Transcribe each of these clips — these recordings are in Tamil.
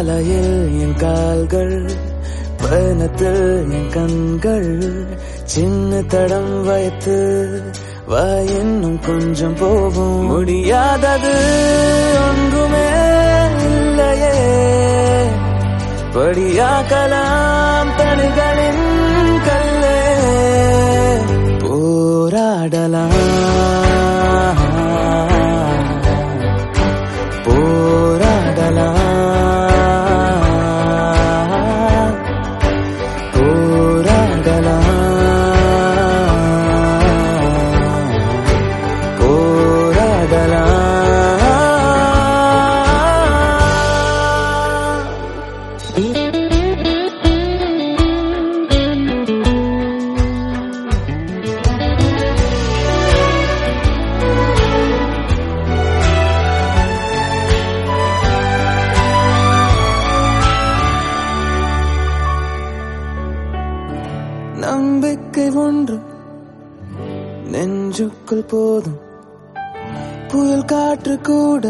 சாலையில் என் கால்கள் பயணத்தில் என் கண்கள் சின்ன தடம் வைத்து வா இன்னும் கொஞ்சம் போகும் முடியாதது ஒன்றுமே இல்லையே படியாக்கலாம் தனிகளின் கல்லே போராடலாம் போராடலாம் போராடலாம் போராடலாம் நம்பிக்கை ஒன்று நெஞ்சுக்குள் போதும் புயல் காற்று கூட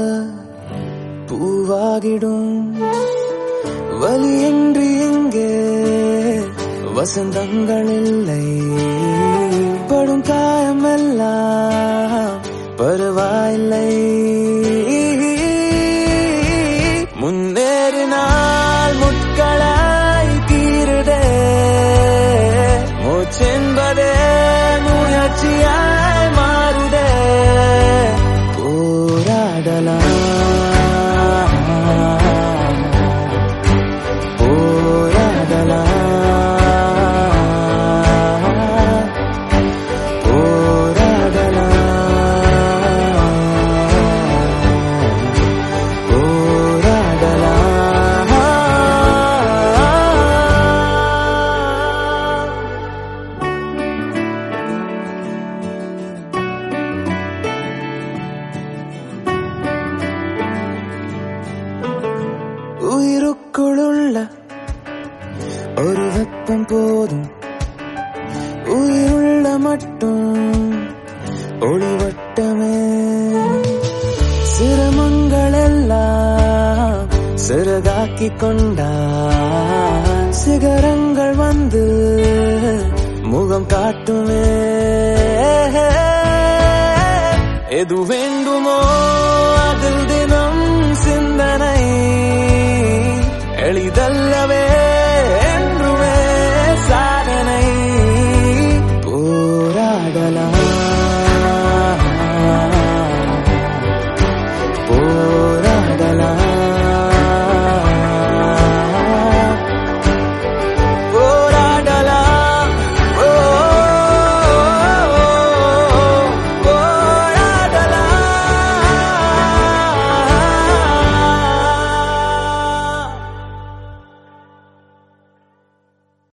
பூவாகிடும் வலியின்றி இங்கே வசந்தங்கள் இல்லை படும் காயமெல்லாம் பரவாயில்லை முன்னேறினால் முட்களாய் தீருதே மூச்சென்பதே முயற்சியாய் மாறுதே போராடலாம் போராடலாம் போராடலாம் போராடலாம் உயிருக்குள்ள ஒரு வெப்பம் போதும் உயிருள்ள மட்டும் ஒளிவட்டமே சிரமங்கள் எல்லாம் சிறகாக்கி கொண்டா சிகரங்கள் வந்து முகம் காட்டுமே எது வேண்டுமோ அதில் தினம் சிந்தனை எளிதல்லவே